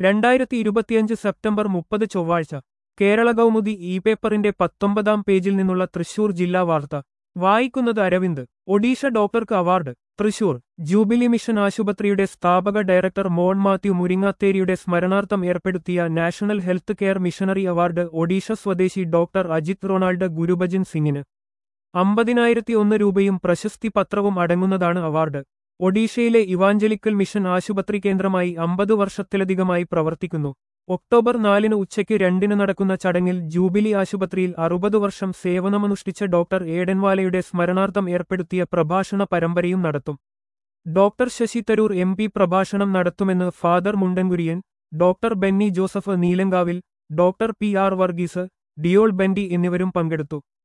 രണ്ടായിരത്തി ഇരുപത്തിയഞ്ച് സെപ്റ്റംബർ മുപ്പത് ചൊവ്വാഴ്ച കേരള കൗമുദി ഇ പേപ്പറിന്റെ പത്തൊമ്പതാം പേജിൽ നിന്നുള്ള തൃശൂർ ജില്ലാ വാർത്ത വായിക്കുന്നത് അരവിന്ദ് ഒഡീഷ ഡോക്ടർക്ക് അവാർഡ് തൃശൂർ ജൂബിലി മിഷൻ ആശുപത്രിയുടെ സ്ഥാപക ഡയറക്ടർ മോൺ മാത്യു മുരിങ്ങാത്തേരിയുടെ സ്മരണാർത്ഥം ഏർപ്പെടുത്തിയ national health care missionary award Odisha സ്വദേശി ഡോക്ടർ അജിത് റൊണാൾഡ് ഗുരുഭജൻ സിംഗിന് അമ്പതിനായിരത്തി ഒന്ന് രൂപയും പ്രശസ്തി പത്രവും അടങ്ങുന്നതാണ് അവാർഡ് ഒഡീഷയിലെ ഇവാഞ്ചലിക്കൽ മിഷൻ ആശുപത്രി കേന്ദ്രമായി അമ്പത് വർഷത്തിലധികമായി പ്രവർത്തിക്കുന്നു ഒക്ടോബർ നാലിന് ഉച്ചയ്ക്ക് രണ്ടിന് നടക്കുന്ന ചടങ്ങിൽ ജൂബിലി ആശുപത്രിയിൽ അറുപത് വർഷം സേവനമനുഷ്ഠിച്ച ഡോക്ടർ ഏഡൻവാലയുടെ സ്മരണാർത്ഥം ഏർപ്പെടുത്തിയ പ്രഭാഷണ പരമ്പരയും നടത്തും doctor Shashi Tharoor M P പ്രഭാഷണം നടത്തുമെന്ന് father Mundankurian doctor Benny Joseph Neelankavil doctor P R Varghese ഡിയോൾ ബെൻഡി എന്നിവരും പങ്കെടുത്തു